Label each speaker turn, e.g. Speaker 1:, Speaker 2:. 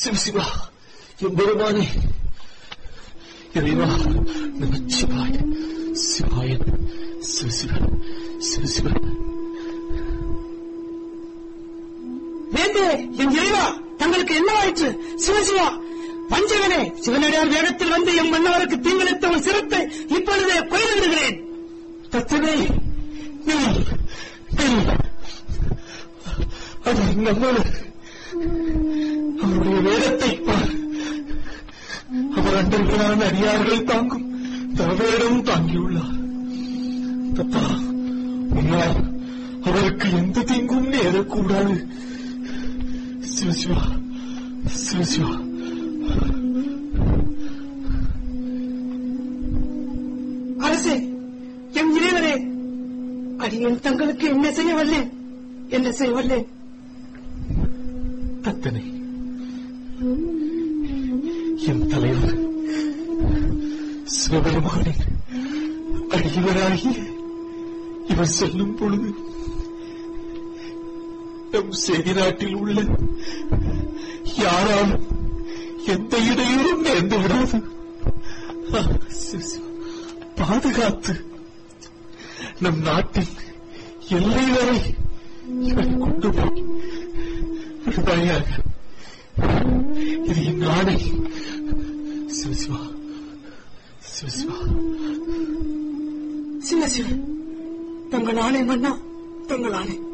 Speaker 1: சிவசிவா எம்பெருமானே இறைவா நமச்சிவாய சிவாய சிவசிவன் சிவசிவன்
Speaker 2: வேந்தே என் இறைவா தங்களுக்கு என்ன ஆயிற்று சிவசிவா வஞ்சகனே சிவனடியார் வேகத்தில் வந்து எம் மன்னவருக்கு தீங்கிழைத்த உன் சிரத்தை இப்பொழுதே கொய்து விடுகிறேன்
Speaker 1: தத்தனே நில் நில் அது நம்மள அவருடைய வேடத்தை பார் அவர் அண்டர்களான அடியார்களை தாங்கும் தவேடம் தாங்கியுள்ளார் தத்தா உன்னால் அவருக்கு எந்த தீங்கும் நேரக்கூடாது சிவசிவா சிவசிவா
Speaker 2: அரசே என் இறைவனே அடியேன் தங்களுக்கு என்ன செய்ய வல்லேன் என்ன செய்ய வல்லேன்
Speaker 1: தத்தனை என் தலைவர் சிவபெருமானின் அடியவராகி இவர் செல்லும் பொழுது நம் செய்தி நாட்டில் உள்ள யாராலும் எந்த இடையூறும் நேர்ந்து விடாது ஆ, சிவ, சிவ. பாதுகாத்து நம் நாட்டின் எல்லை வரை இவரை கொண்டு போய் விடுவாயாக இது என் ஆணை சிவசிவா சிவசிவா
Speaker 2: சிவசிவ தங்கள் ஆணை மன்னா தங்கள் ஆணை